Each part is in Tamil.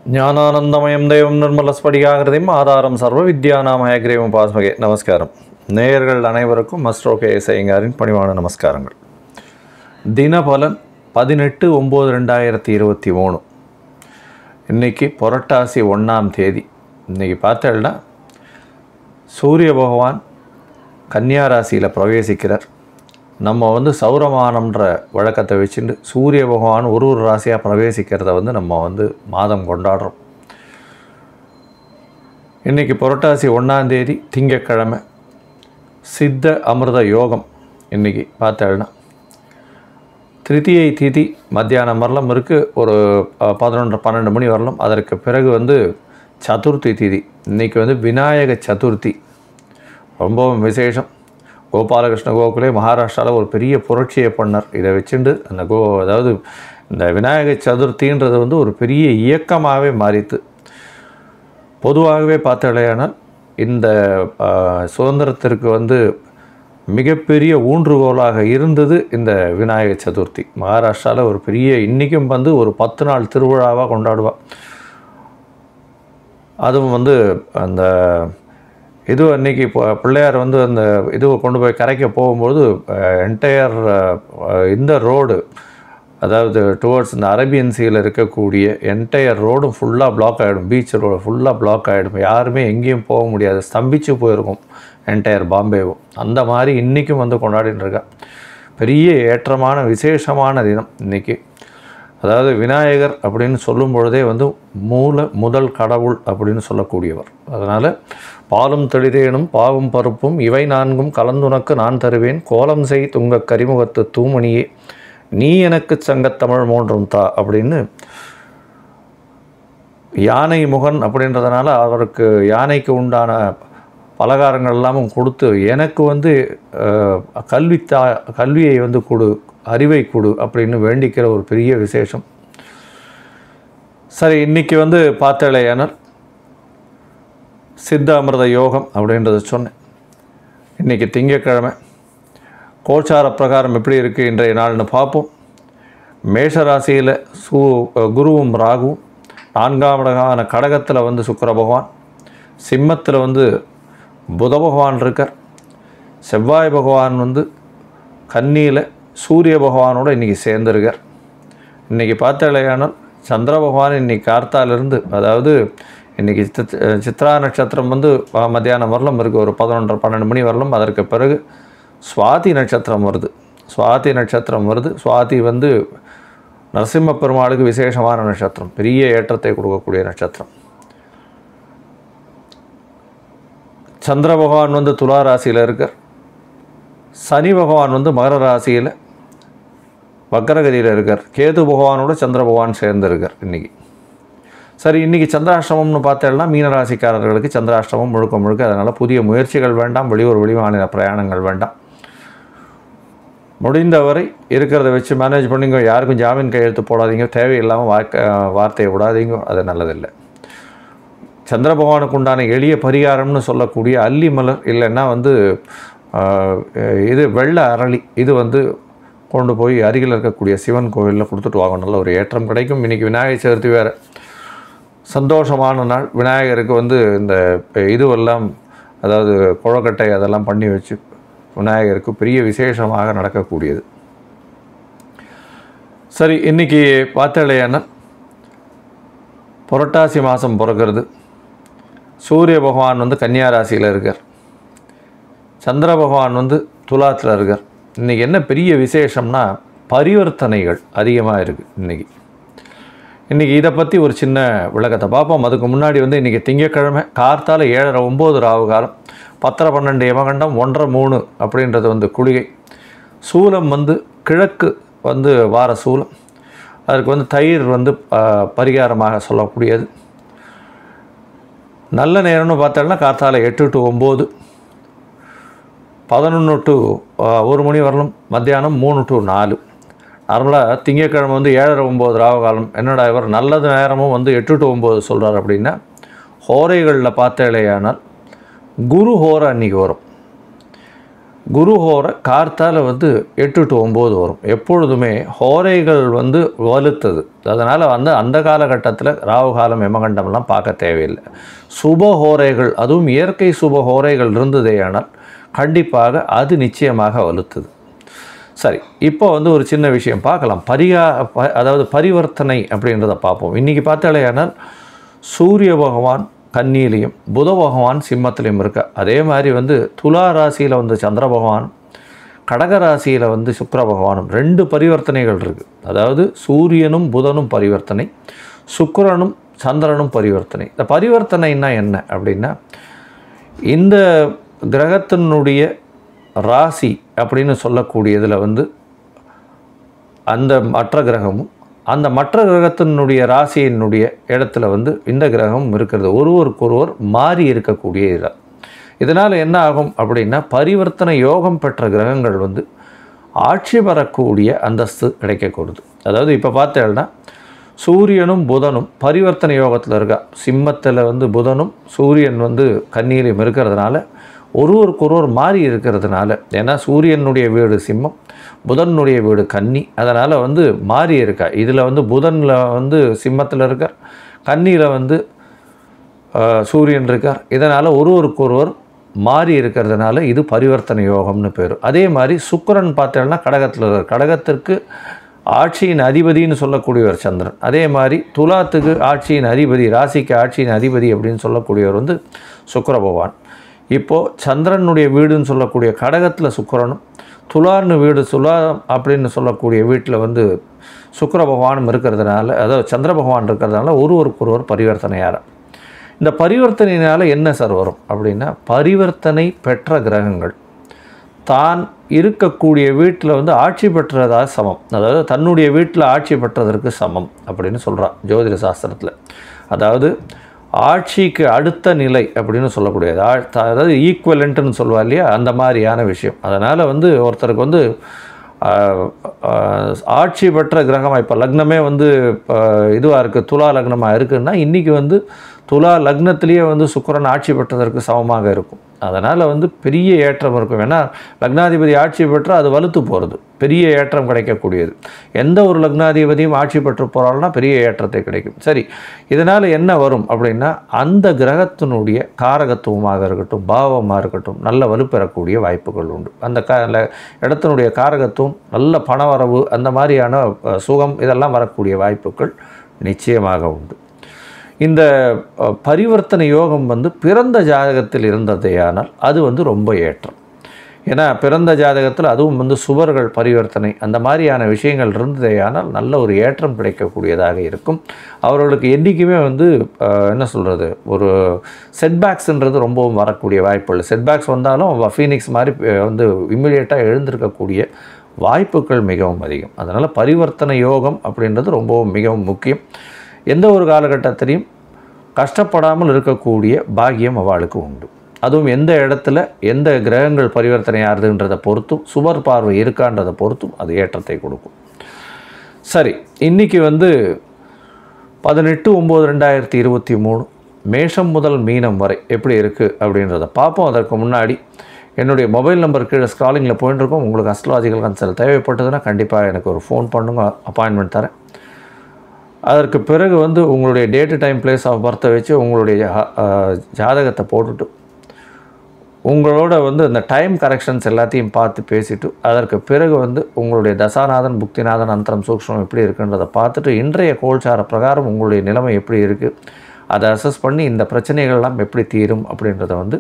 జ్ఞానానందమయం దైవం నిర్మல ஸ்படிகாகிருதியும் ஆதாரம் சர்வ வித்யானாம் ஹயக்ரீவம் பாஸ்மகே நமஸ்காரம் நேயர்கள் அனைவருக்கும் மஸ்ட்ரோ கே எஸ் ஐயங்காரின் பணிவான நமஸ்காரங்கள் தினபலன் பதினெட்டு ஒம்பது ரெண்டாயிரத்தி இருபத்தி மூணு இன்னைக்கு புரட்டாசி ஒன்றாம் தேதி இன்னைக்கு பார்த்தேன்னா சூரிய பகவான் கன்னியா ராசியில் பிரவேசிக்கிறார் நம்ம வந்து சௌரமானம்ன்ற வழக்கத்தை வச்சுட்டு சூரிய பகவான் ஒரு ஒரு ராசியாக பிரவேசிக்கிறத வந்து நம்ம வந்து மாதம் கொண்டாடுறோம் இன்றைக்கி புரட்டாசி ஒன்றாந்தேதி திங்கக்கிழமை சித்த அமிர்த யோகம் இன்றைக்கி பார்த்தேன்னா திருத்தியை திதி மத்தியானம் வரலாம் இருக்குது ஒரு அஹ், பதினொன்று பன்னெண்டு மணி வரலாம் அதற்கு பிறகு வந்து சதுர்த்தி திதி இன்றைக்கி வந்து விநாயக சதுர்த்தி ரொம்பவும் விசேஷம் கோபாலகிருஷ்ண கோகுலே மகாராஷ்டிராவில் ஒரு பெரிய புரட்சியை பண்ணார் இதை வச்சுண்டு அந்த கோ அதாவது இந்த விநாயக சதுர்த்தின்றது வந்து ஒரு பெரிய இயக்கமாகவே மாறித்து பொதுவாகவே பார்த்தாலேயானால் இந்த ஆ, சுதந்திரத்திற்கு வந்து மிகப்பெரிய ஊன்றுகோலாக இருந்தது இந்த விநாயக சதுர்த்தி மகாராஷ்டிராவில் ஒரு பெரிய இன்றைக்கும் வந்து ஒரு பத்து நாள் திருவிழாவாக கொண்டாடுவா அதுவும் வந்து அந்த இது அன்னைக்கு இப்போ பிள்ளையார் வந்து அந்த இதுவை கொண்டு போய் கரைக்க போகும்போது என்டையர் இந்த ரோடு அதாவது டுவர்ட்ஸ் இந்த அரேபியன் சீல இருக்கக்கூடிய என்டையர் ரோடும் ஃபுல்லாக பிளாக் ஆகிடும் பீச் ரோடு ஃபுல்லாக பிளாக் ஆகிடும் யாருமே எங்கேயும் போக முடியாது ஸ்தம்பிச்சு போயிருக்கும் என்டையர் பாம்பேவும் அந்த மாதிரி இன்றைக்கும் வந்து கொண்டாடின்னு இருக்கா பெரிய ஏற்றமான விசேஷமான தினம் இன்றைக்கி அதாவது விநாயகர் அப்படின்னு சொல்லும் பொழுதே வந்து மூல முதல் கடவுள் அப்படின்னு சொல்லக்கூடியவர் அதனால் பாலும் தெளிதேனும் பாவும் பருப்பும் இவை நான்கும் கலந்துனக்கு நான் தருவேன் கோலம் செய் துங்க கரிமுகத்து தூமணியே நீ எனக்கு சங்கத்தமிழ் மூன்றும் தா அப்படின்னு யானை முகன் அப்படின்றதுனால அவருக்கு யானைக்கு உண்டான பலகாரங்கள் எல்லாமும் கொடுத்து எனக்கு வந்து அஹ், கல்வி தா கல்வியை வந்து கொடு அறிவை கொடு அப்படின்னு வேண்டிக்கிற ஒரு பெரிய விசேஷம் சரி இன்னைக்கு வந்து பார்த்தாலேயானால் சித்த அமிர்த யோகம் அப்படின்றத சொன்னேன் இன்றைக்கி திங்கட்கிழமை கோச்சார பிரகாரம் எப்படி இருக்குது இன்றைய நாள்னு பார்ப்போம் மேஷ ராசியில் சூ குருவும் ராகுவும் நான்காம் இடமான கடகத்தில் வந்து சுக்கிர பகவான் சிம்மத்தில் வந்து புத பகவான் இருக்கார் செவ்வாய் பகவான் வந்து கன்னியில் சூரிய பகவானோட இன்றைக்கி சேர்ந்துருக்கார் இன்றைக்கி பார்த்தாலேயானால் சந்திர பகவான் இன்னைக்கு கார்த்தாலிருந்து அதாவது இன்றைக்கி சித் சித்ரா நட்சத்திரம் வந்து அஹ், மத்தியானம் வரலும் இருக்குது ஒரு பதினொன்றரை பன்னெண்டு மணி வரலும் அதற்கு பிறகு சுவாதி நட்சத்திரம் வருது சுவாதி நட்சத்திரம் வருது சுவாதி வந்து நரசிம்ம பெருமாளுக்கு விசேஷமான நட்சத்திரம் பெரிய ஏற்றத்தை கொடுக்கக்கூடிய நட்சத்திரம் சந்திர பகவான் வந்து துலா ராசியில் இருக்கார் சனி பகவான் வந்து மகர ராசியில் வக்கரகதியில் இருக்கார் கேது பகவானோட சந்திர பகவான் சேர்ந்து இருக்கார் இன்றைக்கி சரி இன்றைக்கி சந்திராஷ்டமம்னு பார்த்தேன்னா மீனராசிக்காரர்களுக்கு சந்திராஷ்டமம் முழுக்க முழுக்க அதனால் புதிய முயற்சிகள் வேண்டாம் வெளியூர் வெளிமாநில பிரயாணங்கள் வேண்டாம் முடிந்தவரை இருக்கிறத வச்சு மேனேஜ் பண்ணிங்க யாருக்கும் ஜாமீன் கையெழுத்து போடாதீங்க தேவையில்லாமல் வார்க்க வார்த்தையை விடாதீங்க அது நல்லதில்லை சந்திர பகவானுக்கு உண்டான எளிய பரிகாரம்னு சொல்லக்கூடிய அல்லி மலர் இல்லைன்னா வந்து ஆஹ், இது வெள்ளை அரளி இது வந்து கொண்டு போய் அருகில் இருக்கக்கூடிய சிவன் கோவிலில் கொடுத்துட்டு வாங்க நல்ல ஒரு ஏற்றம் கிடைக்கும் இன்றைக்கி விநாயகர் சதுர்த்தி வேறு சந்தோஷமான நாள் விநாயகருக்கு வந்து இந்த இதுவெல்லாம் அதாவது குழக்கட்டை அதெல்லாம் பண்ணி வச்சு விநாயகருக்கு பெரிய விசேஷமாக நடக்கக்கூடியது சரி இன்றைக்கி பார்த்தாலேயான புரட்டாசி மாதம் பிறக்கிறது சூரிய பகவான் வந்து கன்னியா ராசியில் இருக்கார் சந்திர பகவான் வந்து துலாத்தில் இருக்கார் இன்றைக்கி என்ன பெரிய விசேஷம்னா பரிவர்த்தனைகள் அதிகமாக இருக்குது இன்றைக்கி இன்றைக்கி இதை பற்றி ஒரு சின்ன விளக்கத்தை பார்ப்போம் அதுக்கு முன்னாடி வந்து இன்றைக்கி திங்கட்கிழமை கார்த்தால ஏழரை ஒம்பது ராவு காலம் பத்தரை பன்னெண்டு யமகண்டம் ஒன்றரை மூணு அப்படின்றது வந்து குளிகை சூலம் வந்து கிழக்கு வந்து வார சூலம் அதற்கு வந்து தயிர் வந்து ஆ, பரிகாரமாக சொல்லக்கூடியது நல்ல நேரம்னு பார்த்தோம்னா கார்த்தால எட்டு டு ஒம்பது பதினொன்று டு ஒரு மணி வரலும் மத்தியானம் மூணு டு நாலு நார்மலாக திங்கட்கிழமை வந்து ஏழரை ஒம்பது ராவு காலம் என்னடா இவர் நல்லது நேரமும் வந்து எட்டு டு ஒம்பது சொல்கிறார் அப்படின்னா ஹோரைகளில் பார்த்தாலேயானால் குரு ஹோரை அன்றைக்கி வரும் குரு ஹோரை கார்த்தால வந்து எட்டு டு ஒம்பது வரும் எப்பொழுதுமே ஹோரைகள் வந்து வலுத்தது அதனால் வந்து அந்த காலகட்டத்தில் ராகு காலம் எமகண்டம்லாம் பார்க்க தேவையில்லை சுப ஹோரைகள் அதுவும் இயற்கை சுப ஹோரைகள் இருந்ததேயானால் கண்டிப்பாக அது நிச்சயமாக வலுத்தது சரி இப்போ வந்து ஒரு சின்ன விஷயம் பார்க்கலாம் பரிகா ப- அதாவது பரிவர்த்தனை அப்படின்றத பார்ப்போம் இன்றைக்கி பார்த்தாலேயானால் சூரிய பகவான் கன்னியிலையும் புத பகவான் சிம்மத்திலையும் இருக்க அதே மாதிரி வந்து துலா ராசியில் வந்து சந்திர பகவான் கடக ராசியில் வந்து சுக்கிர பகவானும் ரெண்டு பரிவர்த்தனைகள் இருக்குது அதாவது சூரியனும் புதனும் பரிவர்த்தனை சுக்கிரனும் சந்திரனும் பரிவர்த்தனை இந்த பரிவர்த்தனைன்னா என்ன அப்படின்னா இந்த கிரகத்தினுடைய ராசி அப்படின்னு சொல்லக்கூடியதில் வந்து அந்த மற்ற கிரகமும் அந்த மற்ற கிரகத்தினுடைய ராசியினுடைய இடத்துல வந்து இந்த கிரகம் இருக்கிறது ஒருவருக்கொருவர் மாறி இருக்கக்கூடிய இது இதனால் என்ன ஆகும் அப்படின்னா பரிவர்த்தனை யோகம் பெற்ற கிரகங்கள் வந்து ஆட்சி பெறக்கூடிய அந்தஸ்து கிடைக்கக்கூடுது அதாவது இப்போ பார்த்தேன்னா சூரியனும் புதனும் பரிவர்த்தனை யோகத்தில் இருக்கா சிம்மத்தில் வந்து புதனும் சூரியன் வந்து கன்னியிலையும் இருக்கிறதுனால ஒருவருக்கொருவர் மாறி இருக்கிறதுனால ஏன்னா சூரியனுடைய வீடு சிம்மம் புதனுடைய வீடு கன்னி அதனால் வந்து மாறி இருக்கா இதில் வந்து புதனில் வந்து சிம்மத்தில் இருக்கார் கன்னியில் வந்து ஆஹ், சூரியன் இருக்கார் இதனால் ஒருவருக்கொருவர் மாறி இருக்கிறதுனால இது பரிவர்த்தனை யோகம்னு பேர் அதே மாதிரி சுக்கிரன் பார்த்தேன்னா கடகத்தில் இருக்கார் கடகத்திற்கு ஆட்சியின் அதிபதின்னு சொல்லக்கூடியவர் சந்திரன் அதே மாதிரி துலாத்துக்கு ஆட்சியின் அதிபதி ராசிக்கு ஆட்சியின் அதிபதி அப்படின்னு சொல்லக்கூடியவர் வந்து சுக்கிர பகவான் இப்போது சந்திரனுடைய வீடுன்னு சொல்லக்கூடிய கடகத்தில் சுக்கிரனும் துலான்னு வீடு துலா அப்படின்னு சொல்லக்கூடிய வீட்டில் வந்து சுக்கிர பகவானும் இருக்கிறதுனால அதாவது சந்திர பகவான் இருக்கிறதுனால ஒருவருக்கொருவர் பரிவர்த்தனையார இந்த பரிவர்த்தனையினால் என்ன சார் வரும் அப்படின்னா பரிவர்த்தனை பெற்ற கிரகங்கள் தான் இருக்கக்கூடிய வீட்டில் வந்து ஆட்சி பெற்றதா சமம் அதாவது தன்னுடைய வீட்டில் ஆட்சி பெற்றதற்கு சமம் அப்படின்னு சொல்கிறான் ஜோதிட சாஸ்திரத்தில் அதாவது ஆட்சிக்கு அடுத்த நிலை அப்படின்னு சொல்லக்கூடியது ஆ- த- அதாவது ஈக்குவலண்ட்டுன்னு சொல்லுவா இல்லையா அந்த மாதிரியான விஷயம் அதனால் வந்து ஒருத்தருக்கு வந்து ஆஹ், ஆஹ், ஆட்சி பெற்ற கிரகமாக இப்போ லக்னமே வந்து இதுவாக இருக்குது துலா லக்னமாக இருக்குன்னா இன்றைக்கி வந்து துலா லக்னத்திலேயே வந்து சுக்கிரன் ஆட்சி பெற்றதற்கு சமமாக இருக்கும் அதனால் வந்து பெரிய ஏற்றம் இருக்கும் ஏன்னா லக்னாதிபதி ஆட்சி பெற்றால் அது வலுத்து போகிறது பெரிய ஏற்றம் கிடைக்கக்கூடியது எந்த ஒரு லக்னாதிபதியும் ஆட்சி பெற்று போகிறாள்னா பெரிய ஏற்றத்தை கிடைக்கும் சரி இதனால் என்ன வரும் அப்படின்னா அந்த கிரகத்தினுடைய காரகத்துவமாக இருக்கட்டும் பாவமாக இருக்கட்டும் நல்ல வலுப்பெறக்கூடிய வாய்ப்புகள் உண்டு அந்த க அந்த இடத்தினுடைய காரகத்துவம் நல்ல பணவரவு அந்த மாதிரியான அஹ், சுகம் இதெல்லாம் வரக்கூடிய வாய்ப்புகள் நிச்சயமாக உண்டு இந்த அஹ், பரிவர்த்தனை யோகம் வந்து பிறந்த ஜாதகத்தில் இருந்ததேயானால் அது வந்து ரொம்ப ஏற்றம் ஏன்னா பிறந்த ஜாதகத்தில் அதுவும் வந்து சுவர்கள் பரிவர்த்தனை அந்த மாதிரியான விஷயங்கள் இருந்ததேயானால் நல்ல ஒரு ஏற்றம் கிடைக்கக்கூடியதாக இருக்கும் அவர்களுக்கு என்றைக்குமே வந்து அஹ், என்ன சொல்கிறது ஒரு செட்பேக்ஸ்ன்றது ரொம்பவும் வரக்கூடிய வாய்ப்புகள் செட்பேக்ஸ் வந்தாலும் ஃபீனிக்ஸ் மாதிரி அஹ், வந்து இம்மிடியேட்டாக எழுந்திருக்கக்கூடிய வாய்ப்புகள் மிகவும் அதிகம் அதனால் பரிவர்த்தனை யோகம் அப்படின்றது ரொம்பவும் மிகவும் முக்கியம் எந்த ஒரு காலகட்டத்திலையும் கஷ்டப்படாமல் இருக்கக்கூடிய பாக்கியம் அவளுக்கு உண்டு அதுவும் எந்த இடத்துல எந்த கிரகங்கள் பரிவர்த்தனை ஆகுதுன்றதை பொறுத்தும் சுவர் பார்வை இருக்கான்றதை பொறுத்தும் அது ஏற்றத்தை கொடுக்கும் சரி இன்னைக்கு வந்து பதினெட்டு ஒம்பது ரெண்டாயிரத்தி இருபத்தி மூணு மேஷம் முதல் மீனம் வரை எப்படி இருக்குது அப்படின்றத பார்ப்போம் அதற்கு முன்னாடி என்னுடைய மொபைல் நம்பர் கீழே ஸ்க்ராலிங்கில் போயிட்டு இருக்கோம் உங்களுக்கு அஸ்ட்ராலஜிக்கல் கன்சல்ட் தேவைப்பட்டதுன்னா கண்டிப்பாக எனக்கு ஒரு ஃபோன் பண்ணுங்க அப்பாயின்மெண்ட் தரேன் அதற்கு பிறகு வந்து உங்களுடைய டேட்டு டைம் பிளேஸ் ஆஃப் பர்த்தை வச்சு உங்களுடைய ஜா- அஹ், ஜாதகத்தை போட்டுட்டு உங்களோட வந்து இந்த டைம் கரெக்ஷன்ஸ் எல்லாத்தையும் பார்த்து பேசிட்டு அதற்கு பிறகு வந்து உங்களுடைய தசாநாதன் புக்திநாதன் அந்தரம் சூக்ஷ்மம் எப்படி இருக்குன்றதை பார்த்துட்டு இன்றைய கோல்சார பிரகாரம் உங்களுடைய நிலைமை எப்படி இருக்குது அதை அசஸ் பண்ணி இந்த பிரச்சனைகள்லாம் எப்படி தீரும் அப்படின்றத வந்து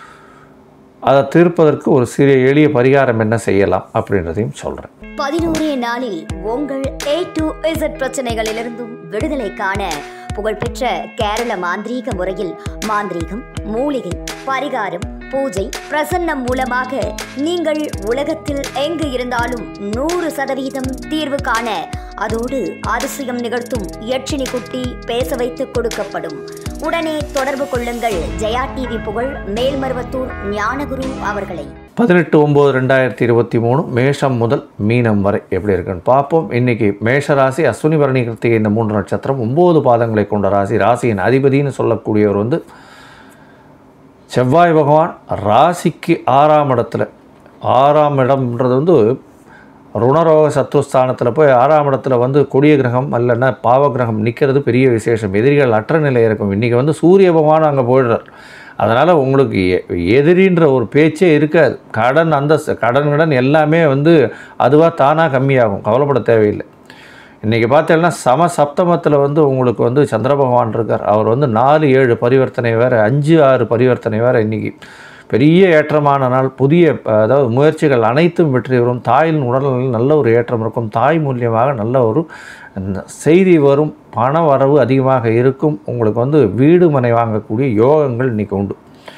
அதை தீர்ப்பதற்கு ஒரு சிறிய எளிய பரிகாரம் என்ன செய்யலாம் அப்படின்றதையும் சொல்கிறேன் பதினோரே நாளில் உங்கள் ஏ டு இசட் பிரச்சனைகளிலிருந்தும் விடுதலை காண புகழ்பெற்ற கேரள மாந்திரீக முறையில் மாந்திரீகம் மூலிகை பரிகாரம் பூஜை பிரசன்னம் மூலமாக நீங்கள் உலகத்தில் எங்கு இருந்தாலும் நூறு சதவீதம் தீர்வு காண அதோடு அதிசயம் நிகழ்த்தும் யட்சினி குட்டி பேச வைத்து கொடுக்கப்படும் உடனே தொடர்பு கொள்ளுங்கள் ஜெயா டிவி புகழ் மேல்மருவத்தூர் ஞானகுரு அவர்களை பதினெட்டு ஒம்பது ரெண்டாயிரத்தி இருபத்தி மூணு மேஷம் முதல் மீனம் வரை எப்படி இருக்குன்னு பார்ப்போம் இன்றைக்கி மேஷ ராசி அஸ்வினி பரணி கிருத்திகை இந்த மூன்று நட்சத்திரம் ஒம்பது பாதங்களை கொண்ட ராசி ராசியின் அதிபதின்னு சொல்லக்கூடியவர் வந்து செவ்வாய் பகவான் ராசிக்கு ஆறாம் இடத்துல ஆறாம் இடம்ன்றது வந்து ருணரோக சத்துவஸ்தானத்தில் போய் ஆறாம் இடத்துல வந்து கொடிய கிரகம் அல்லன்னா பாவ கிரகம் நிற்கிறது பெரிய விசேஷம் எதிரிகள் அற்ற நிலை இருக்கும் இன்றைக்கி வந்து சூரிய பகவான் அங்கே போயிடுறார் அதனால் உங்களுக்கு எ- எதிரின்ற ஒரு பேச்சே இருக்காது கடன் அந்த கடன் கடன் எல்லாமே வந்து அதுவாக தானாக கம்மியாகும் கவலைப்பட தேவையில்லை இன்றைக்கி பார்த்தீங்கன்னா சம சப்தமத்தில் வந்து உங்களுக்கு வந்து சந்திர பகவான் இருக்கார் அவர் வந்து நாலு ஏழு பரிவர்த்தனை வேறு அஞ்சு ஆறு பரிவர்த்தனை வேறு இன்றைக்கி பெரிய ஏற்றமான நாள் புதிய அஹ், அதாவது முயற்சிகள் அனைத்தும் வெற்றி வரும் தாயின் உடல்நிலையில் நல்ல ஒரு ஏற்றம் இருக்கும் தாய் மூலியமாக நல்ல ஒரு ந- செய்தி வரும் பண வரவு அதிகமாக இருக்கும் உங்களுக்கு வந்து வீடு மனை வாங்கக்கூடிய யோகங்கள் இன்றைக்கி உண்டு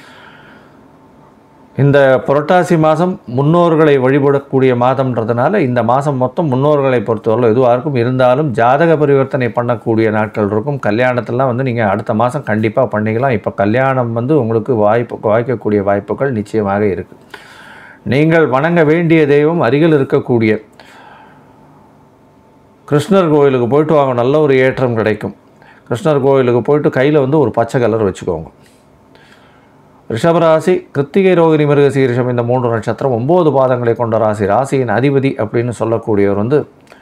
இந்த புரட்டாசி மாதம் முன்னோர்களை வழிபடக்கூடிய மாதம்ன்றதுனால இந்த மாதம் மொத்தம் முன்னோர்களை பொறுத்தவரை எதுவாக இருக்கும் இருந்தாலும் ஜாதக பரிவர்த்தனை பண்ணக்கூடிய நாட்கள் இருக்கும் கல்யாணத்தெல்லாம் வந்து நீங்கள் அடுத்த மாதம் கண்டிப்பாக பண்ணிக்கலாம் இப்போ கல்யாணம் வந்து உங்களுக்கு வாய்ப்பு வாய்க்கக்கூடிய வாய்ப்புகள் நிச்சயமாக இருக்குது நீங்கள் வணங்க வேண்டிய தெய்வம் அருகில் இருக்கக்கூடிய கிருஷ்ணர் கோயிலுக்கு போயிட்டு வாங்க நல்ல ஒரு ஏற்றம் கிடைக்கும் கிருஷ்ணர் கோயிலுக்கு போயிட்டு கையில் வந்து ஒரு பச்சை கலர் வச்சுக்கோங்க ரிஷபராசி கிருத்திகை ரோகிணி மிருகசீரிஷம் இந்த மூன்று நட்சத்திரம் ஒம்பது பாதங்களை கொண்ட ராசி ராசியின் அதிபதி அப்படின்னு சொல்லக்கூடியவர் வந்து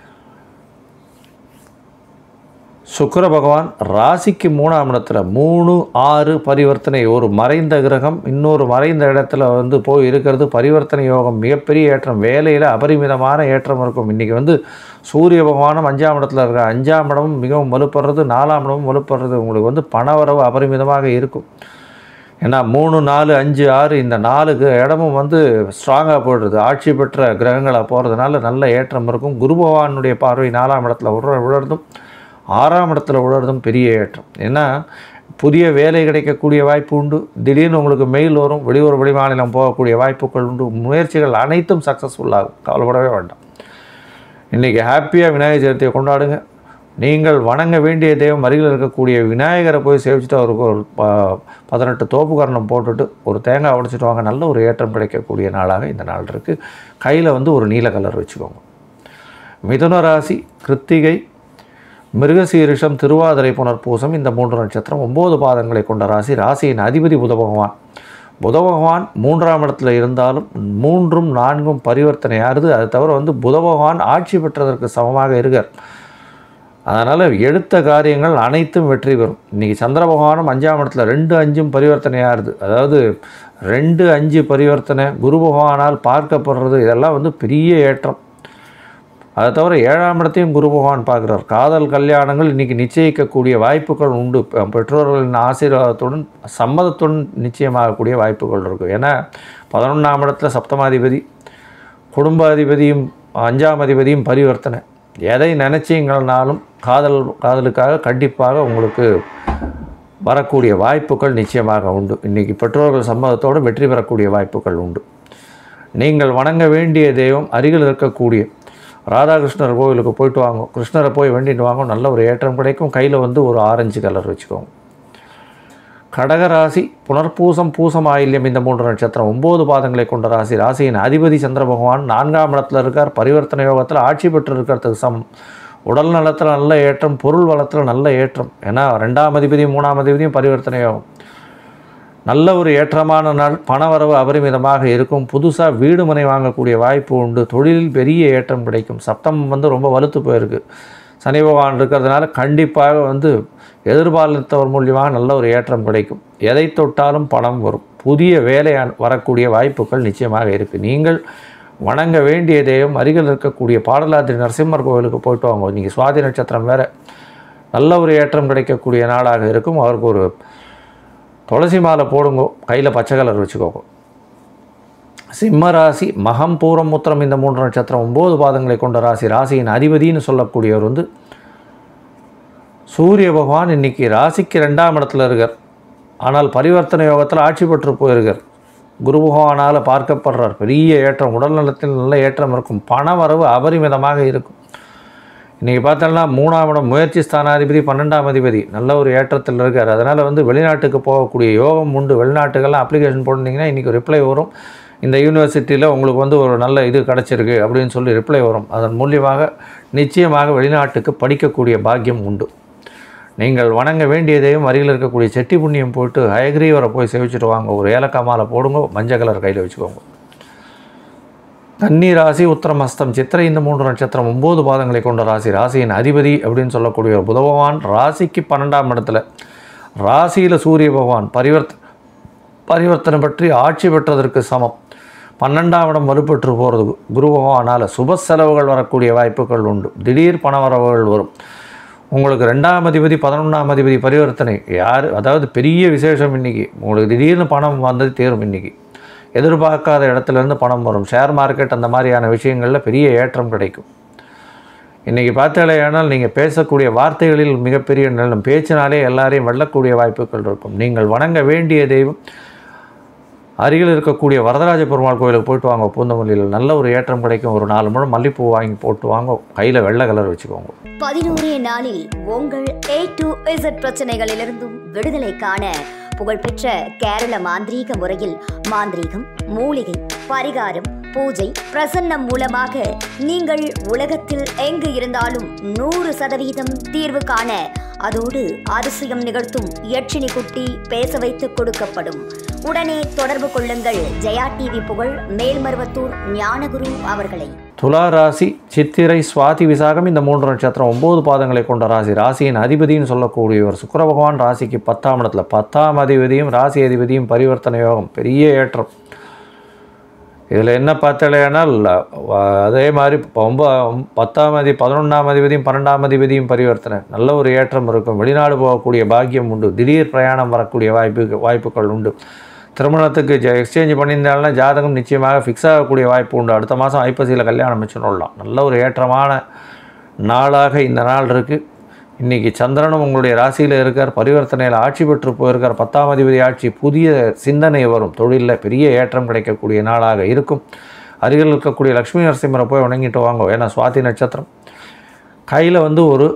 சுக்கிர பகவான் ராசிக்கு மூணாம் இடத்துல மூணு ஆறு பரிவர்த்தனை ஒரு மறைந்த கிரகம் இன்னொரு மறைந்த இடத்துல வந்து போய் இருக்கிறது பரிவர்த்தனை யோகம் மிகப்பெரிய ஏற்றம் வேலையில் அபரிமிதமான ஏற்றம் இருக்கும் இன்றைக்கி வந்து சூரிய பகவானும் அஞ்சாம் இடத்துல இருக்க அஞ்சாம் இடமும் மிகவும் வலுப்படுறது நாலாம் இடமும் வலுப்படுறது உங்களுக்கு வந்து பணவரவு அபரிமிதமாக இருக்கும் ஏன்னா மூணு நாலு அஞ்சு ஆறு இந்த நாலுக்கு இடமும் வந்து ஸ்ட்ராங்காக போடுறது ஆட்சி பெற்ற கிரகங்களாக போகிறதுனால நல்ல ஏற்றம் இருக்கும் குரு பகவானுடைய பார்வை நாலாம் இடத்துல விழ விழறதும் ஆறாம் இடத்துல விழறதும் பெரிய ஏற்றம் ஏன்னா புதிய வேலை கிடைக்கக்கூடிய வாய்ப்பு உண்டு திடீர்னு உங்களுக்கு மெயில் வரும் வெளியூர் வெளிமாநிலம் போகக்கூடிய வாய்ப்புகள் உண்டு முயற்சிகள் அனைத்தும் சக்ஸஸ்ஃபுல் ஆகும் கவலைப்படவே வேண்டாம் இன்றைக்கி ஹாப்பியாக விநாயகர் சதுர்த்தியை கொண்டாடுங்க நீங்கள் வணங்க வேண்டிய தெய்வம் அருகில் இருக்கக்கூடிய விநாயகரை போய் சேவிச்சுட்டு அவருக்கு ஒரு ப- பதினெட்டு தோப்புக்கரணம் போட்டுட்டு ஒரு தேங்காய் உடைச்சிட்டு வாங்க நல்ல ஒரு ஏற்றம் கிடைக்கக்கூடிய நாளாக இந்த நாள் இருக்குது கையில் வந்து ஒரு நீல கலர் வச்சுக்கோங்க மிதுன ராசி கிருத்திகை மிருகசீரிஷம் திருவாதிரை புனர்பூசம் இந்த மூன்று நட்சத்திரம் ஒம்பது பாதங்களை கொண்ட ராசி ராசியின் அதிபதி புத பகவான் புத பகவான் மூன்றாம் இடத்துல இருந்தாலும் மூன்றும் நான்கும் பரிவர்த்தனை ஆறுது அது தவிர வந்து புத பகவான் ஆட்சி பெற்றதற்கு சமமாக இருக்கார் அதனால் எடுத்த காரியங்கள் அனைத்தும் வெற்றி பெறும் இன்றைக்கி சந்திர பகவானும் அஞ்சாம் இடத்துல ரெண்டு அஞ்சும் பரிவர்த்தனை ஆறுது அதாவது ரெண்டு அஞ்சு பரிவர்த்தனை குரு பகவானால் பார்க்கப்படுறது இதெல்லாம் வந்து பெரிய ஏற்றம் அதை தவிர ஏழாம் இடத்தையும் குரு பகவான் பார்க்குறார் காதல் கல்யாணங்கள் இன்றைக்கி நிச்சயிக்கக்கூடிய வாய்ப்புகள் உண்டு பெ- பெற்றோர்களின் ஆசீர்வாதத்துடன் சம்மதத்துடன் நிச்சயமாகக்கூடிய வாய்ப்புகள் இருக்கும் ஏன்னா பதினொன்றாம் இடத்துல சப்தமாதிபதி குடும்பாதிபதியும் அஞ்சாம் அதிபதியும் பரிவர்த்தனை எதை நினச்சிங்கனாலும் காதல் காதலுக்காக கண்டிப்பாக உங்களுக்கு வரக்கூடிய வாய்ப்புகள் நிச்சயமாக உண்டு இன்றைக்கி பெற்றோர்கள் சம்மதத்தோடு வெற்றி பெறக்கூடிய வாய்ப்புகள் உண்டு நீங்கள் வணங்க வேண்டிய தெய்வம் அருகில் இருக்கக்கூடிய ராதாகிருஷ்ணர் கோவிலுக்கு போயிட்டு வாங்க கிருஷ்ணரை போய் வேண்டிட்டு வாங்க நல்ல ஒரு ஏற்றம் கிடைக்கும் கையில் வந்து ஒரு ஆரஞ்சு கலர் வச்சுக்கோங்க கடகராசி புனர்பூசம் பூசம் ஆயில்யம் இந்த மூன்று நட்சத்திரம் ஒம்பது பாதங்களை கொண்ட ராசி ராசியின் அதிபதி சந்திர பகவான் நான்காம் இடத்துல இருக்கார் பரிவர்த்தனை யோகத்தில் ஆட்சி பெற்று இருக்கிறதுக்கு சமம் உடல் நலத்தில் நல்ல ஏற்றம் பொருள் வளத்தில் நல்ல ஏற்றம் ஏன்னா ரெண்டாம் அதிபதியும் மூணாம் அதிபதியும் பரிவர்த்தனை யோகம் நல்ல ஒரு ஏற்றமான நாள் பணவரவு அபரிமிதமாக இருக்கும் புதுசாக வீடு மனை வாங்கக்கூடிய வாய்ப்பு உண்டு தொழிலில் பெரிய ஏற்றம் கிடைக்கும் சப்தம் வந்து ரொம்ப வலுத்து போயிருக்கு சனி பகவான் இருக்கிறதுனால கண்டிப்பாக வந்து எதிர்பார்த்தவர் மூலியமாக நல்ல ஒரு ஏற்றம் கிடைக்கும் எதை தொட்டாலும் பணம் வரும் புதிய வேலை அ- வரக்கூடிய வாய்ப்புகள் நிச்சயமாக இருக்குது நீங்கள் வணங்க வேண்டிய தெய்வம் அருகில் இருக்கக்கூடிய பாடலாத்திரி நரசிம்மர் கோவிலுக்கு போயிட்டு வாங்க இன்றைக்கி சுவாதி நட்சத்திரம் வேறு நல்ல ஒரு ஏற்றம் கிடைக்கக்கூடிய நாளாக இருக்கும் அவருக்கு ஒரு துளசி மாலை போடுங்க கையில் பச்சை கலர் வச்சுக்கோங்க சிம்ம ராசி மகம் பூரம் முத்திரம் இந்த மூன்று நட்சத்திரம் ஒம்பது பாதங்களை கொண்ட ராசி ராசியின் அதிபதின்னு சொல்லக்கூடியவர் வந்து சூரிய பகவான் இன்னைக்கு ராசிக்கு ரெண்டாம் இடத்துல இருக்கார் ஆனால் பரிவர்த்தனை யோகத்தில் ஆட்சி பெற்று போயிருக்கார் குரு பகவானால் பார்க்கப்படுறார் பெரிய ஏற்றம் உடல் நலத்தில் நல்ல ஏற்றம் இருக்கும் பண வரவு அபரிமிதமாக இருக்கும் இன்றைக்கி பார்த்தோம்னா மூணாம் இடம் முயற்சி ஸ்தானாதிபதி பன்னெண்டாம் அதிபதி நல்ல ஒரு ஏற்றத்தில் இருக்கார் அதனால் வந்து வெளிநாட்டுக்கு போகக்கூடிய யோகம் உண்டு வெளிநாட்டுக்கெல்லாம் அப்ளிகேஷன் போட்டிருந்தீங்கன்னா இன்றைக்கி ரிப்ளை வரும் இந்த யூனிவர்சிட்டியில் உங்களுக்கு வந்து ஒரு நல்ல இது கிடச்சிருக்கு அப்படின்னு சொல்லி ரிப்ளை வரும் அதன் மூலியமாக நிச்சயமாக வெளிநாட்டுக்கு படிக்கக்கூடிய பாக்கியம் உண்டு நீங்கள் வணங்க வேண்டியதையும் அருகில் இருக்கக்கூடிய செட்டி புண்ணியம் போட்டு ஹயக்ரீவரை போய் சேவிச்சுட்டு வாங்க ஒரு ஏலக்காய் மாலை போடுங்க மஞ்சள் கலர் கையில் வச்சுக்கோங்க கன்னி ராசி உத்திரம் அஸ்தம் சித்திரை இந்த மூன்று நட்சத்திரம் ஒம்பது பாதங்களை கொண்ட ராசி ராசியின் அதிபதி அப்படின்னு சொல்லக்கூடிய புத பகவான் ராசிக்கு பன்னெண்டாம் இடத்துல ராசியில் சூரிய பகவான் பரிவர்த்த பரிவர்த்தனை பற்றி ஆட்சி பெற்றதற்கு சமம் பன்னெண்டாம் இடம் வலுப்பெற்று போகிறது குரு பகவானால் சுப செலவுகள் வரக்கூடிய வாய்ப்புகள் உண்டு திடீர் பண வரவுகள் வரும் உங்களுக்கு ரெண்டாம் அதிபதி பதினொன்றாம் அதிபதி பரிவர்த்தனை யார் அதாவது பெரிய விசேஷம் இன்னைக்கு உங்களுக்கு திடீர்னு பணம் வந்தது தேரும் இன்னைக்கு எதிர்பார்க்காத இடத்துலேருந்து பணம் வரும் ஷேர் மார்க்கெட் அந்த மாதிரியான விஷயங்களில் பெரிய ஏற்றம் கிடைக்கும் இன்றைக்கி பார்த்தாலேயானால் நீங்கள் பேசக்கூடிய வார்த்தைகளில் மிகப்பெரிய நல்ல பேச்சினாலே எல்லாரையும் வெல்லக்கூடிய வாய்ப்புகள் இருக்கும் நீங்கள் வணங்க வேண்டிய தெய்வம் அருகில் இருக்கக்கூடிய வரதராஜ பெருமாள் கோயிலுக்கு போயிட்டு வாங்க பூந்தமல்லியில் நல்ல ஒரு ஏற்றம் கிடைக்கும் ஒரு நாலு முழம் மல்லிப்பூ வாங்கி போட்டு வாங்க கையில் வெள்ளை கலர் வச்சுக்கோங்க பதினோரே நாளில் உங்கள் ஏ டு இசட் பிரச்சனைகளிலிருந்தும் விடுதலை காண புகழ்பெற்ற கேரள மாந்திரீக முறையில் மாந்திரீகம் மூலிகை பரிகாரம் பூஜை பிரசன்னம் மூலமாக நீங்கள் உலகத்தில் எங்கு இருந்தாலும் நூறு சதவீதம் தீர்வு காண அதோடு அதிசயம் நிகழ்த்தும் யட்சினி குட்டி பேச வைத்து கொடுக்கப்படும் உடனே தொடர்பு கொள்ளுங்கள் ஜெயா டிவி புகழ் மேல்மருவத்தூர் ஞானகுரு அவர்களை துலா ராசி சித்திரை சுவாதி விசாகம் இந்த மூன்று நட்சத்திரம் ஒம்பது பாதங்களை கொண்ட ராசி ராசியின் அதிபதின்னு சொல்லக்கூடியவர் சுக்கிர பகவான் ராசிக்கு பத்தாம் இடத்துல பத்தாம் அதிபதியும் ராசி அதிபதியும் பரிவர்த்தனை யோகம் பெரிய ஏற்றம் இதில் என்ன பார்த்தாலேனால் அதே மாதிரி ரொம்ப பத்தாம் அதிபதி பதினொன்றாம் அதிபதியும் பன்னெண்டாம் அதிபதியும் பரிவர்த்தனை நல்ல ஒரு ஏற்றம் இருக்கும் வெளிநாடு போகக்கூடிய பாக்கியம் உண்டு திடீர் பிரயாணம் வரக்கூடிய வாய்ப்பு வாய்ப்புகள் உண்டு திருமணத்துக்கு ஜ எக்ஸ்சேஞ்ச் பண்ணியிருந்தாலும்னா ஜாதகம் நிச்சயமாக ஃபிக்ஸ் ஆகக்கூடிய வாய்ப்பு உண்டு அடுத்த மாதம் ஐப்பசியில் கல்யாணம் வச்சுடலாம் நல்ல ஒரு ஏற்றமான நாளாக இந்த நாள் இருக்குது இன்றைக்கி சந்திரனும் உங்களுடைய ராசியில் இருக்கார் பரிவர்த்தனையில் ஆட்சி பெற்று போயிருக்கார் பத்தாம் அதிபதி ஆட்சி புதிய சிந்தனை வரும் தொழிலில் பெரிய ஏற்றம் கிடைக்கக்கூடிய நாளாக இருக்கும் அருகில் இருக்கக்கூடிய லக்ஷ்மி நரசிம்மரை போய் வணங்கிட்டு வாங்க ஏன்னா சுவாதி நட்சத்திரம் கையில் வந்து ஒரு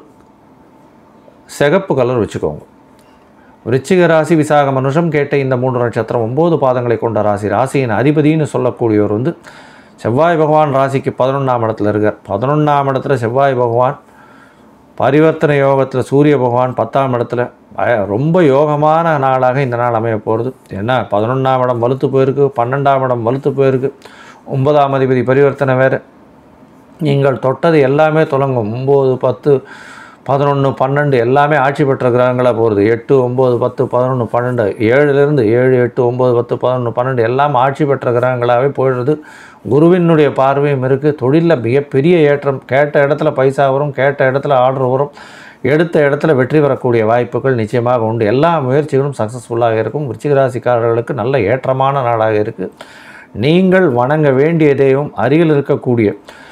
சிகப்பு கலர் வச்சுக்கோங்க விருச்சிக ராசி விசாக மனுஷம் கேட்ட இந்த மூன்று நட்சத்திரம் ஒம்பது பாதங்களை கொண்ட ராசி ராசியின் அதிபதின்னு சொல்லக்கூடியவர் வந்து செவ்வாய் பகவான் ராசிக்கு பதினொன்றாம் இடத்துல இருக்கார் பதினொன்றாம் இடத்துல செவ்வாய் பகவான் பரிவர்த்தனை யோகத்தில் சூரிய பகவான் பத்தாம் இடத்துல பய- ரொம்ப யோகமான நாளாக இந்த நாள் அமைய போகிறது ஏன்னா பதினொன்றாம் இடம் வலுத்து போயிருக்கு பன்னெண்டாம் இடம் வலுத்து போயிருக்கு ஒன்பதாம் அதிபதி பரிவர்த்தனை வேறு நீங்கள் தொட்டது எல்லாமே தொடங்கும் ஒம்பது பத்து பதினொன்று பன்னெண்டு எல்லாமே ஆட்சி பெற்ற கிரகங்களாக போகிறது எட்டு ஒம்பது பத்து பதினொன்று பன்னெண்டு ஏழுலேருந்து ஏழு எட்டு ஒம்பது பத்து பதினொன்று பன்னெண்டு எல்லாம் ஆட்சி பெற்ற கிரகங்களாகவே போயிடுது குருவினுடைய பார்வையும் இருக்குது தொழிலில் மிகப்பெரிய ஏற்றம் கேட்ட இடத்துல பைசா வரும் கேட்ட இடத்துல ஆர்டர் வரும் எடுத்த இடத்துல வெற்றி பெறக்கூடிய வாய்ப்புகள் நிச்சயமாக உண்டு எல்லா முயற்சிகளும் சக்ஸஸ்ஃபுல்லாக இருக்கும் விருச்சிக ராசிக்காரர்களுக்கு நல்ல ஏற்றமான நாளாக இருக்குது நீங்கள் வணங்க வேண்டிய தெய்வம் அருகில் இருக்கக்கூடிய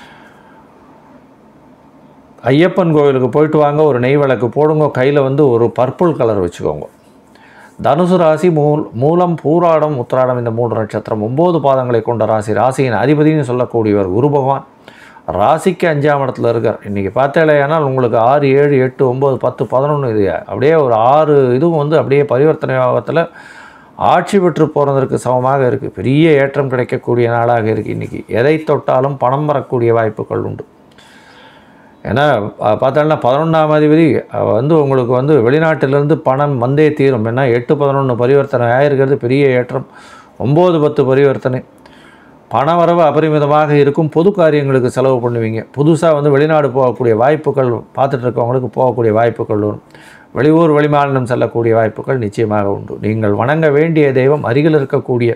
ஐயப்பன் கோவிலுக்கு போயிட்டு வாங்க ஒரு நெய் விளக்கு போடுங்க கையில் வந்து ஒரு பர்பிள் கலர் வச்சுக்கோங்க தனுசு ராசி மூல் மூலம் பூராடம் உத்திராடம் இந்த மூன்று நட்சத்திரம் ஒம்பது பாதங்களை கொண்ட ராசி ராசியின் அதிபதினு சொல்லக்கூடியவர் குரு பகவான் ராசிக்கு அஞ்சாம் இடத்துல இருக்கார் இன்றைக்கி பார்த்தாலேயானால் உங்களுக்கு ஆறு ஏழு எட்டு ஒம்பது பத்து பதினொன்று இது அப்படியே ஒரு ஆறு இதுவும் வந்து அப்படியே பரிவர்த்தனை யோகத்தில் ஆட்சி பெற்று போகிறதற்கு சமமாக இருக்குது பெரிய ஏற்றம் கிடைக்கக்கூடிய நாளாக இருக்குது இன்றைக்கி எதை தொட்டாலும் பணம் வரக்கூடிய வாய்ப்புகள் உண்டு ஏன்னா அஹ், பார்த்தோம்னா பதினொன்றாம் அதிபதி அஹ், வந்து உங்களுக்கு வந்து வெளிநாட்டிலிருந்து பணம் வந்தே தீரும் ஏன்னா எட்டு பதினொன்று பரிவர்த்தனை ஆயிருக்கிறது பெரிய ஏற்றம் ஒம்பது பத்து பரிவர்த்தனை பணவரவு அபரிமிதமாக இருக்கும் பொது காரியங்களுக்கு செலவு பண்ணுவீங்க புதுசாக வந்து வெளிநாடு போகக்கூடிய வாய்ப்புகள் பார்த்துட்டு இருக்கவங்களுக்கு போகக்கூடிய வாய்ப்புகள் வரும் வெளியூர் வெளிமாநிலம் செல்லக்கூடிய வாய்ப்புகள் நிச்சயமாக உண்டு நீங்கள் வணங்க வேண்டிய தெய்வம் அருகில் இருக்கக்கூடிய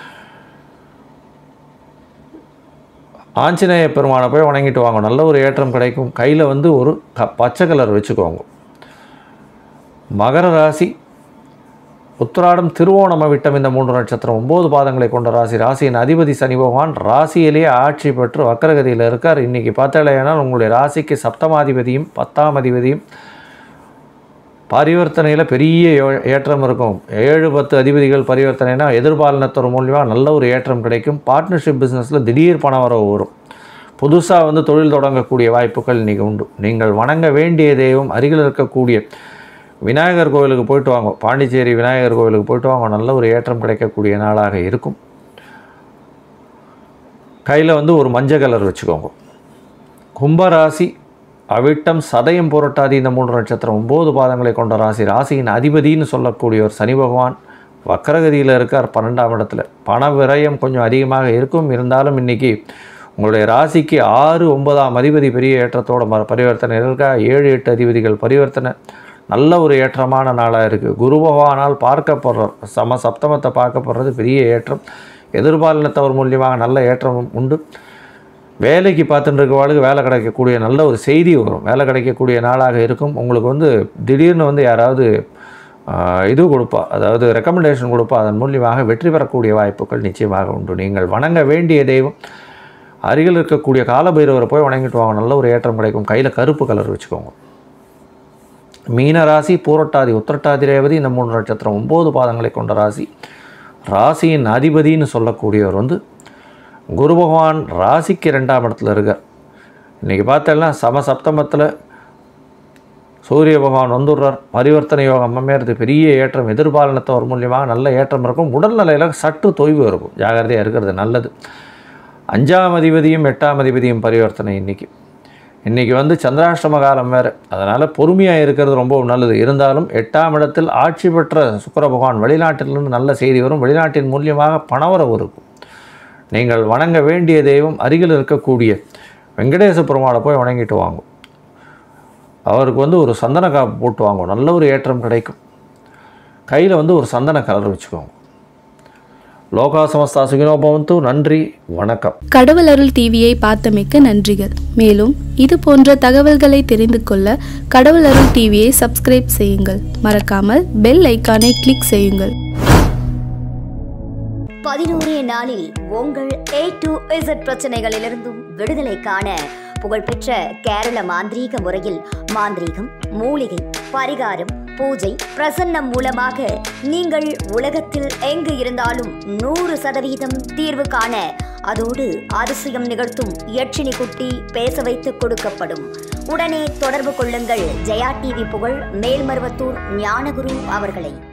ஆஞ்சநேய பெருமானை போய் வணங்கிட்டு வாங்க நல்ல ஒரு ஏற்றம் கிடைக்கும் கையில் வந்து ஒரு க பச்சை கலர் வச்சுக்கோங்க மகர ராசி உத்திராடம் திருவோணம் விட்டம் இந்த மூன்று நட்சத்திரம் ஒம்பது பாதங்களை கொண்ட ராசி ராசியின் அதிபதி சனி பகவான் ராசியிலேயே ஆட்சி பெற்று வக்கரகதியில் இருக்கார் இன்றைக்கி பார்த்தாலேனால் உங்களுடைய ராசிக்கு சப்தமாதிபதியும் பத்தாம் அதிபதியும் பரிவர்த்தனையில் பெரிய யோ- ஏற்றம் இருக்கும் ஏழு பத்து அதிபதிகள் பரிவர்த்தனைனா எதிர்பாலினத்தோர் மூலியமாக நல்ல ஒரு ஏற்றம் கிடைக்கும் பார்ட்னர்ஷிப் பிஸ்னஸில் திடீர் பண வரவு வரும் புதுசாக வந்து தொழில் தொடங்கக்கூடிய வாய்ப்புகள் இன்றைக்கி உண்டு நீங்கள் வணங்க வேண்டிய தெய்வம் அருகில் இருக்கக்கூடிய விநாயகர் கோவிலுக்கு போயிட்டு வாங்க பாண்டிச்சேரி விநாயகர் கோவிலுக்கு போயிட்டு வாங்க நல்ல ஒரு ஏற்றம் கிடைக்கக்கூடிய நாளாக இருக்கும் கையில் வந்து ஒரு மஞ்சள் கலர் வச்சுக்கோங்க கும்பராசி அவிட்டம் சதயம் புரட்டாதி இந்த மூன்று நட்சத்திரம் ஒம்பது பாதங்களை கொண்ட ராசி ராசியின் அதிபதின்னு சொல்லக்கூடியவர் சனி பகவான் வக்கரகதியில் இருக்கார் பன்னெண்டாம் இடத்துல பண விரயம் கொஞ்சம் அதிகமாக இருக்கும் இருந்தாலும் இன்றைக்கி உங்களுடைய ராசிக்கு ஆறு ஒன்பதாம் அதிபதி பெரிய ஏற்றத்தோட ம பரிவர்த்தனை இருக்கா ஏழு எட்டு அதிபதிகள் பரிவர்த்தனை நல்ல ஒரு ஏற்றமான நாளாக இருக்குது குரு பகவானால் பார்க்கப்படுற சம சப்தமத்தை பார்க்கப்படுறது பெரிய ஏற்றம் எதிர்பாலினத்தவர் மூலியமாக நல்ல ஏற்றம் உண்டு வேலைக்கு பார்த்துட்டு இருக்கவாளுக்கு வேலை கிடைக்கக்கூடிய நல்ல ஒரு செய்தி வரும் வேலை கிடைக்கக்கூடிய நாளாக இருக்கும் உங்களுக்கு வந்து திடீர்னு வந்து யாராவது ஆஹ், இது கொடுப்பா அதாவது ரெக்கமெண்டேஷன் கொடுப்பா அதன் மூலியமாக வெற்றி பெறக்கூடிய வாய்ப்புகள் நிச்சயமாக உண்டு நீங்கள் வணங்க வேண்டிய தெய்வம் அருகில் இருக்கக்கூடிய காலபைரவரை போய் வணங்கிட்டு வாங்க நல்ல ஒரு ஏற்றம் கிடைக்கும் கையில் கருப்பு கலர் வச்சுக்கோங்க மீன ராசி பூரட்டாதி உத்திரட்டாதி ரேவதி இந்த மூணு நட்சத்திரம் ஒம்பது பாதங்களை கொண்ட ராசி ராசியின் அதிபதின்னு சொல்லக்கூடியவர் வந்து குரு பகவான் ராசிக்கு ரெண்டாம் இடத்துல இருக்கார் இன்றைக்கி பார்த்தேன்னா சமசப்தமத்தில் சூரிய பகவான் வந்துடுறார் பரிவர்த்தனை யோகம் அமையிறது பெரிய ஏற்றம் எதிர்பாலனத்தவர் மூலியமாக நல்ல ஏற்றம் இருக்கும் உடல்நிலையில் சற்று தொய்வு இருக்கும் ஜாகிரதையாக இருக்கிறது நல்லது அஞ்சாம் அதிபதியும் எட்டாம் அதிபதியும் பரிவர்த்தனை இன்றைக்கி இன்றைக்கி வந்து சந்திராஷ்டம காலம் வேறு அதனால் பொறுமையாக இருக்கிறது ரொம்ப நல்லது இருந்தாலும் எட்டாம் இடத்தில் ஆட்சி பெற்ற சுக்கிர பகவான் வெளிநாட்டிலிருந்து நல்ல செய்தி வரும் வெளிநாட்டின் மூலியமாக பணவரவு இருக்கும் நீங்கள் வணங்க வேண்டிய தெய்வம் அருகில் இருக்கக்கூடிய வெங்கடேச பெருமாளை போய் வணங்கிட்டு வாங்க அவருக்கு வந்து ஒரு சந்தன காப்பு போட்டு வாங்க நல்ல ஒரு ஏற்றம் கிடைக்கும் கையில் வந்து ஒரு சந்தன கலர் வச்சுக்கோங்க லோகா சமஸ்தா சுகினோ பவந்து நன்றி வணக்கம் கடவுள் அருள் டிவியை பார்த்தமைக்க நன்றிகள் மேலும் இது போன்ற தகவல்களை தெரிந்து கொள்ள கடவுள் அருள் டிவியை சப்ஸ்கிரைப் செய்யுங்கள் மறக்காமல் பெல் ஐக்கானை கிளிக் செய்யுங்கள் பதினோரே நாளில் உங்கள் ஏ டு இசட் பிரச்சனைகளிலிருந்தும் விடுதலை காண புகழ்பெற்ற கேரள மாந்திரீக முறையில் மாந்திரீகம் மூலிகை பரிகாரம் பூஜை பிரசன்னம் மூலமாக நீங்கள் உலகத்தில் எங்கு இருந்தாலும் நூறு சதவீதம் தீர்வு காண அதோடு அதிசயம் நிகழ்த்தும் யட்சினி குட்டி பேச வைத்து கொடுக்கப்படும் உடனே தொடர்பு கொள்ளுங்கள் ஜெயா டிவி புகழ் மேல்மருவத்தூர் ஞானகுரு அவர்களை